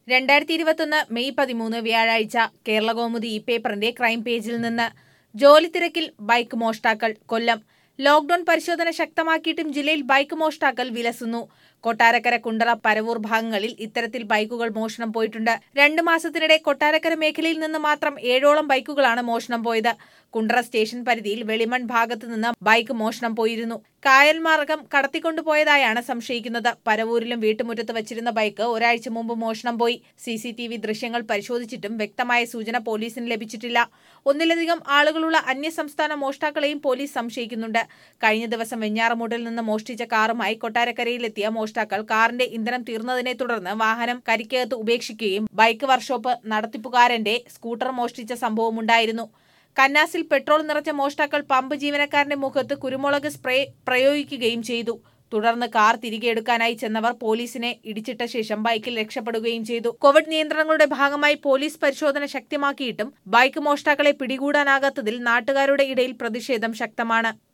രണ്ടായിരത്തി ഇരുപത്തൊന്ന് മെയ് പതിമൂന്ന് വ്യാഴാഴ്ച കേരളകൗമുദി ഈ പേപ്പറിന്റെ ക്രൈം പേജിൽ നിന്ന് ജോലി തിരക്കിൽ ബൈക്ക് മോഷ്ടാക്കൾ കൊല്ലം ലോക്ഡൌൺ പരിശോധന ശക്തമാക്കിയിട്ടും ജില്ലയിൽ ബൈക്ക് മോഷ്ടാക്കൾ വിലസുന്നു കൊട്ടാരക്കര കുണ്ടറ പരവൂർ ഭാഗങ്ങളിൽ ഇത്തരത്തിൽ ബൈക്കുകൾ മോഷണം പോയിട്ടുണ്ട് രണ്ടു മാസത്തിനിടെ കൊട്ടാരക്കര മേഖലയിൽ നിന്ന് മാത്രം ഏഴോളം ബൈക്കുകളാണ് മോഷണം പോയത് കുണ്ടറ സ്റ്റേഷൻ പരിധിയിൽ വെളിമൺ ഭാഗത്തു നിന്ന് ബൈക്ക് മോഷണം പോയിരുന്നു കായൽ മാർഗം കടത്തിക്കൊണ്ടുപോയതായാണ് സംശയിക്കുന്നത് പരവൂരിലും വീട്ടുമുറ്റത്ത് വച്ചിരുന്ന ബൈക്ക് ഒരാഴ്ച മുമ്പ് മോഷണം പോയി സി സി ടി വി ദൃശ്യങ്ങൾ പരിശോധിച്ചിട്ടും വ്യക്തമായ സൂചന പോലീസിന് ലഭിച്ചിട്ടില്ല ഒന്നിലധികം ആളുകളുള്ള അന്യസംസ്ഥാന മോഷ്ടാക്കളെയും പോലീസ് സംശയിക്കുന്നുണ്ട് കഴിഞ്ഞ ദിവസം വെഞ്ഞാറമൂട്ടിൽ നിന്ന് മോഷ്ടിച്ച കാറുമായി കൊട്ടാരക്കരയിലെത്തിയ മോഷ്ടാക്കൾ കാറിന്റെ ഇന്ധനം തീർന്നതിനെ തുടർന്ന് വാഹനം കരിക്കകത്ത് ഉപേക്ഷിക്കുകയും ബൈക്ക് വർക്ക്ഷോപ്പ് നടത്തിപ്പുകാരന്റെ സ്കൂട്ടർ മോഷ്ടിച്ച സംഭവമുണ്ടായിരുന്നു കന്നാസിൽ പെട്രോൾ നിറച്ച മോഷ്ടാക്കൾ പമ്പ് ജീവനക്കാരന്റെ മുഖത്ത് കുരുമുളക് സ്പ്രേ പ്രയോഗിക്കുകയും ചെയ്തു തുടർന്ന് കാർ തിരികെ എടുക്കാനായി ചെന്നവർ പോലീസിനെ ഇടിച്ചിട്ട ശേഷം ബൈക്കിൽ രക്ഷപ്പെടുകയും ചെയ്തു കോവിഡ് നിയന്ത്രണങ്ങളുടെ ഭാഗമായി പോലീസ് പരിശോധന ശക്തമാക്കിയിട്ടും ബൈക്ക് മോഷ്ടാക്കളെ പിടികൂടാനാകാത്തതിൽ നാട്ടുകാരുടെ ഇടയിൽ പ്രതിഷേധം ശക്തമാണ്